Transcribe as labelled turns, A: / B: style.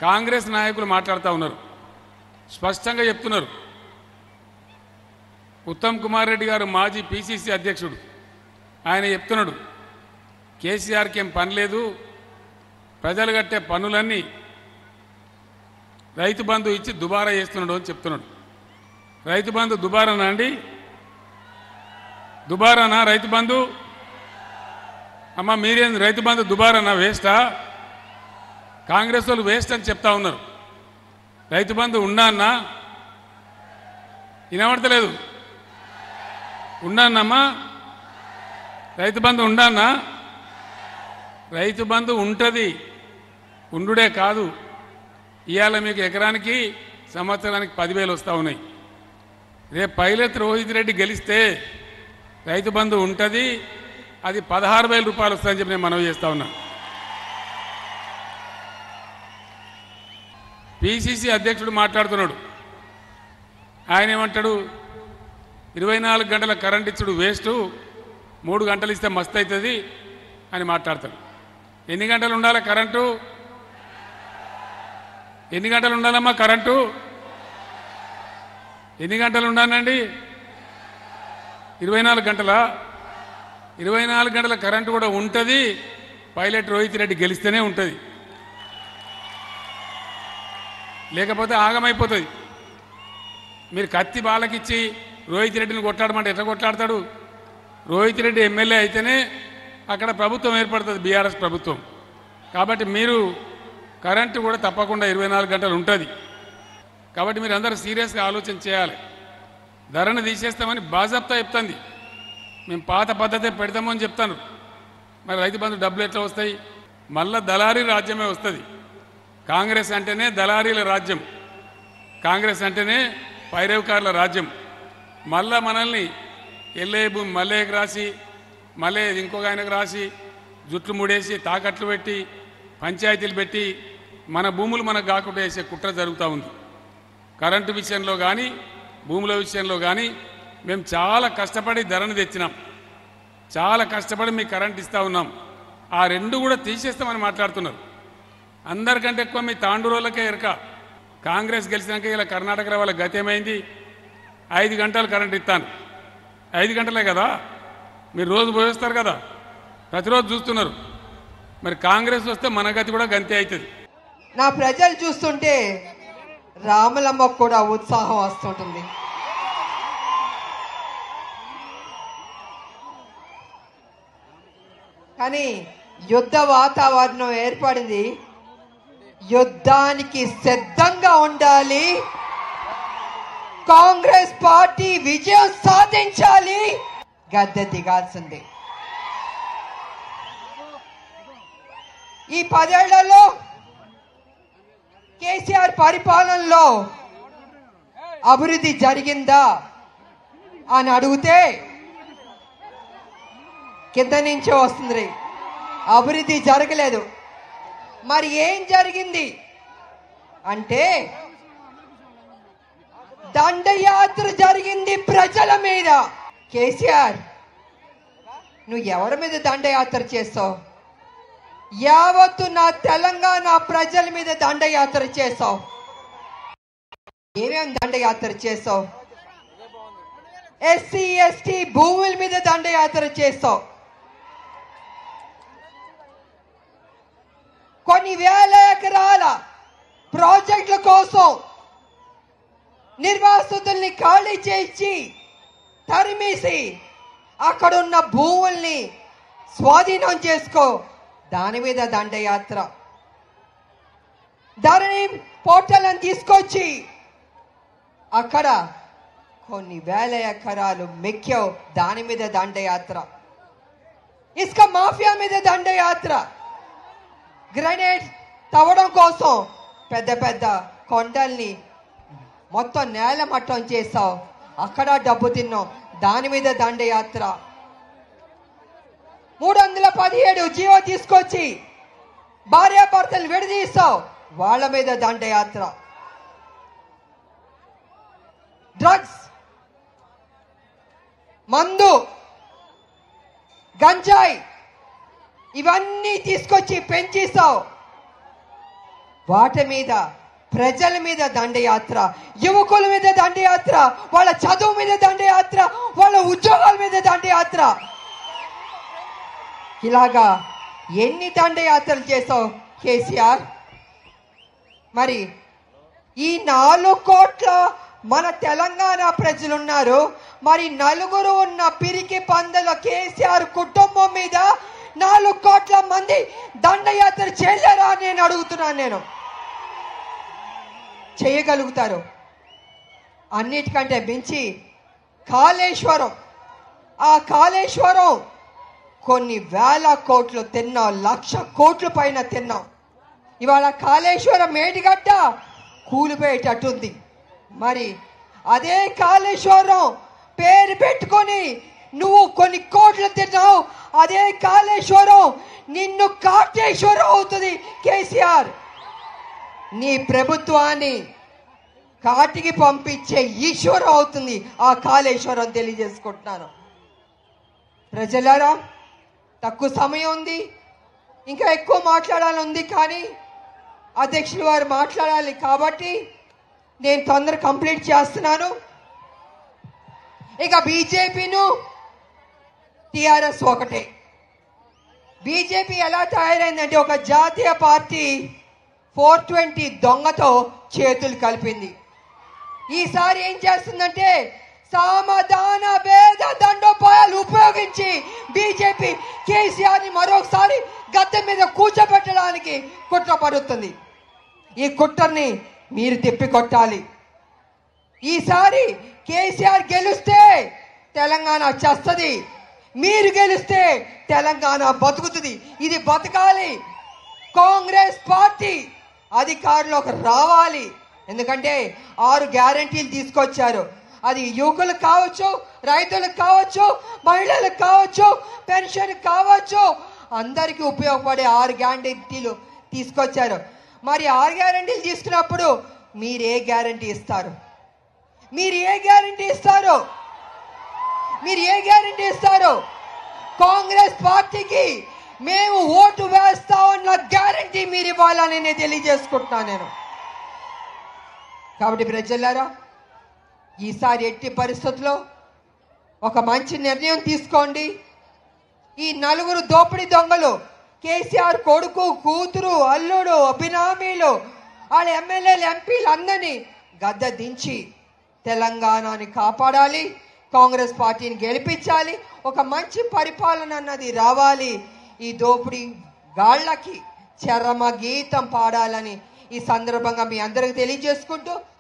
A: కాంగ్రెస్ నాయకులు మాట్లాడుతూ ఉన్నారు స్పష్టంగా చెప్తున్నారు ఉత్తమ్ కుమార్ రెడ్డి గారు మాజీ పిసిసి అధ్యక్షుడు ఆయన చెప్తున్నాడు కేసీఆర్కి ఏం పని లేదు ప్రజలు కట్టే పనులన్నీ రైతు బంధు ఇచ్చి దుబారా చేస్తున్నాడు అని చెప్తున్నాడు రైతు బంధు దుబారానా అండి దుబారానా రైతు బంధు అమ్మ మీరేం రైతు బంధు దుబారానా వేస్టా కాంగ్రెస్ వాళ్ళు వేస్ట్ అని చెప్తా ఉన్నారు రైతు బంధు ఉన్నా అన్నా వినబడతలేదు ఉన్నానమ్మా రైతు బంధు ఉండానా రైతు బంధు ఉంటుంది ఉండుడే కాదు ఇవాళ మీకు ఎకరానికి సంవత్సరానికి పదివేలు వస్తూ ఉన్నాయి రేపు పైలత్ రోహిత్ రెడ్డి గెలిస్తే రైతు బంధు ఉంటుంది అది పదహారు వేల రూపాయలు వస్తుందని చెప్పి నేను మనవి చేస్తా ఉన్నా పిసిసి అధ్యక్షుడు మాట్లాడుతున్నాడు ఆయన ఏమంటాడు ఇరవై నాలుగు గంటల కరెంట్ ఇచ్చుడు వేస్ట్ మూడు గంటలు ఇస్తే మస్తు అవుతుంది అని మాట్లాడతాడు ఎన్ని గంటలు ఉండాలి కరెంటు ఎన్ని గంటలు ఉండాలమ్మా కరెంటు ఎన్ని గంటలు ఉండాలండి ఇరవై నాలుగు గంటల ఇరవై నాలుగు గంటల కరెంటు కూడా ఉంటుంది పైలట్ రోహిత్ రెడ్డి గెలిస్తేనే ఉంటుంది లేకపోతే ఆగమైపోతుంది మీరు కత్తి బాలకిచ్చి రోహిత్ రెడ్డిని కొట్లాడమంటే ఎట్లా కొట్లాడతాడు రోహిత్ రెడ్డి ఎమ్మెల్యే అయితేనే అక్కడ ప్రభుత్వం ఏర్పడుతుంది బీఆర్ఎస్ ప్రభుత్వం కాబట్టి మీరు కరెంటు కూడా తప్పకుండా ఇరవై నాలుగు గంటలు ఉంటుంది కాబట్టి మీరు అందరూ సీరియస్గా ఆలోచన చేయాలి ధరను తీసేస్తామని బాజాప్తా చెప్తుంది మేము పాత పద్ధతే పెడతామని చెప్తాను మరి రైతు బంధు డబ్బులు ఎట్లా వస్తాయి మళ్ళా దళారీ రాజ్యమే వస్తుంది కాంగ్రెస్ అంటేనే దళారీల రాజ్యం కాంగ్రెస్ అంటేనే పైరవకారుల రాజ్యం మళ్ళా మనల్ని ఎల్లే భూమి మల్లేకి రాసి మళ్ళీ ఇంకొక ఆయనకు రాసి జుట్లు ముడేసి తాకట్లు పెట్టి పంచాయతీలు పెట్టి మన భూములు మనకు కాకుండా వేసే కుట్ర జరుగుతూ ఉంది కరెంటు విషయంలో కానీ భూముల విషయంలో కానీ మేము చాలా కష్టపడి ధరను తెచ్చినాం చాలా కష్టపడి మీకు కరెంట్ ఇస్తూ ఉన్నాం ఆ రెండు కూడా తీసేస్తామని మాట్లాడుతున్నారు అందరికంటే ఎక్కువ మీ తాండూరోళ్ళకే ఎరక కాంగ్రెస్ గెలిచినాక ఇలా కర్ణాటక వాళ్ళ గతి ఏమైంది ఐదు గంటలు కరెంట్ ఇస్తాను ఐదు గంటలే కదా మీరు రోజు పోయేస్తారు కదా ప్రతిరోజు చూస్తున్నారు మరి కాంగ్రెస్ వస్తే మన గతి కూడా గంతే అవుతుంది
B: నా ప్రజలు చూస్తుంటే రామలమ్మకు కూడా ఉత్సాహం వస్తుంటుంది కానీ యుద్ధ వాతావరణం ఏర్పడింది యుద్ధానికి సిద్ధంగా ఉండాలి కాంగ్రెస్ పార్టీ విజయం సాధించాలి గద్దె దిగాల్సిందే ఈ పదేళ్లలో కేసీఆర్ పరిపాలనలో అభివృద్ధి జరిగిందా అని అడిగితే కింద నుంచే వస్తుంది అభివృద్ధి జరగలేదు మరి ఏం జరిగింది అంటే దండయాత్ర జరిగింది ప్రజల మీద కేసీఆర్ నువ్వు ఎవరి మీద దండయాత్ర చేస్తావు యావత్తు నా తెలంగాణ ప్రజల మీద దండయాత్ర చేసావు ఏమేం దండయాత్ర చేసావు ఎస్సీ ఎస్టీ భూముల మీద దండయాత్ర చేసావు కొన్ని వేల ఎకరాల ప్రాజెక్టుల కోసం నిర్వాసితుల్ని ఖాళీ చేయించి తరిమేసి అక్కడున్న భూముల్ని స్వాధీనం చేసుకో దాని మీద దండయాత్ర ధరణి పోర్టలను తీసుకొచ్చి అక్కడ కొన్ని వేల ఎకరాలు మెక్కావు దాని మీద దండయాత్ర ఇసుక మాఫియా మీద దండయాత్ర గ్రనేడ్ తవ్వడం కోసం పెద్ద పెద్ద కొండల్ని మొత్తం నేల మట్టం చేసావు అక్కడ డబ్బు తిన్నావు దాని మీద దండయాత్ర మూడు వందల పదిహేడు జీవో తీసుకొచ్చి భార్యాభర్తలు విడదీస్తావు వాళ్ళ మీద దండయాత్ర డ్రగ్స్ మందు గంజాయి ఇవన్నీ తీసుకొచ్చి పెంచేస్తావు వాటి మీద ప్రజల మీద దండయాత్ర యువకుల మీద దండయాత్ర వాళ్ళ చదువు మీద దండయాత్ర వాళ్ళ ఉద్యోగాల మీద దండయాత్ర ఇలాగా ఎన్ని దండయాత్రలు చేసావు కేసీఆర్ మరి ఈ నాలుగు కోట్ల మన తెలంగాణ ప్రజలున్నారు మరి నలుగురు ఉన్న పిరికి పందల కేసీఆర్ కుటుంబం మీద నాలుగు కోట్ల మంది దండయాత్ర చేయలేరా అని నేను అడుగుతున్నాను నేను చేయగలుగుతారు అన్నిటికంటే మించి కాళేశ్వరం ఆ కాళేశ్వరం కొన్ని వేల కోట్లు తిన్నాం లక్ష కోట్ల పైన తిన్నాం ఇవాళ కాళేశ్వరం మేడిగడ్డ కూలిపోయేటట్టుంది మరి అదే కాళేశ్వరం పేరు పెట్టుకొని నువ్వు కొన్ని కోట్లు తిన్నావు అదే కాళేశ్వరం నిన్ను కాటేశ్వరం అవుతుంది కేసీఆర్ నీ ప్రభుత్వాన్ని కాటికి పంపించే ఈశ్వరం అవుతుంది ఆ కాళేశ్వరం తెలియజేసుకుంటున్నాను ప్రజలారా తక్కువ సమయం ఉంది ఇంకా ఎక్కువ మాట్లాడాలని ఉంది కానీ అధ్యక్షులు వారు మాట్లాడాలి కాబట్టి నేను తొందర కంప్లీట్ చేస్తున్నాను ఇక బీజేపీను టిఆర్ఎస్ ఒకటే బీజేపీ ఎలా తయారైందంటే ఒక జాతీయ పార్టీ ఫోర్ ట్వంటీ దొంగతో చేతులు కలిపింది ఈసారి ఏం చేస్తుందంటే సామధాన భేద దండోపాయాలు ఉపయోగించి బీజేపీ కేసీఆర్ ని మరొకసారి గద్దె మీద కూర్చోబెట్టడానికి కుట్ర పడుతుంది ఈ కుట్రని మీరు తిప్పి కొట్టాలి ఈసారి కేసీఆర్ గెలిస్తే తెలంగాణ చేస్తుంది మీరు గెలిస్తే తెలంగాణ బతుకుతుంది ఇది బతకాలి కాంగ్రెస్ పార్టీ అధికారంలోకి రావాలి ఎందుకంటే ఆరు గ్యారంటీలు తీసుకొచ్చారు అది యువకులకు కావచ్చు రైతులకు కావచ్చు మహిళలకు కావచ్చు పెన్షన్ కావచ్చు అందరికీ ఉపయోగపడే ఆరు గ్యారంటీలు తీసుకొచ్చారు మరి ఆరు గ్యారంటీలు తీసుకున్నప్పుడు మీరు ఏ గ్యారంటీ ఇస్తారు మీరు ఏ గ్యారంటీ ఇస్తారు మీరు ఏ గ్యారంటీ ఇస్తారు కాంగ్రెస్ పార్టీకి మేము ఓటు వేస్తామన్న గ్యారంటీ మీరు ఇవ్వాలని నేను తెలియజేసుకుంటున్నాను నేను కాబట్టి ప్రజలారా ఈసారి ఎట్టి పరిస్థితుల్లో ఒక మంచి నిర్ణయం తీసుకోండి ఈ నలుగురు దోపిడీ దొంగలు కేసీఆర్ కొడుకు కూతురు అల్లుడు అభినామీలు వాళ్ళ ఎమ్మెల్యేలు ఎంపీలు అందరినీ గద్ద దించి తెలంగాణని కాపాడాలి కాంగ్రెస్ పార్టీని గెలిపించాలి ఒక మంచి పరిపాలన అన్నది రావాలి ఈ దోపిడీ గాళ్ళకి చరమ గీతం పాడాలని ఈ సందర్భంగా మీ అందరికి తెలియజేసుకుంటూ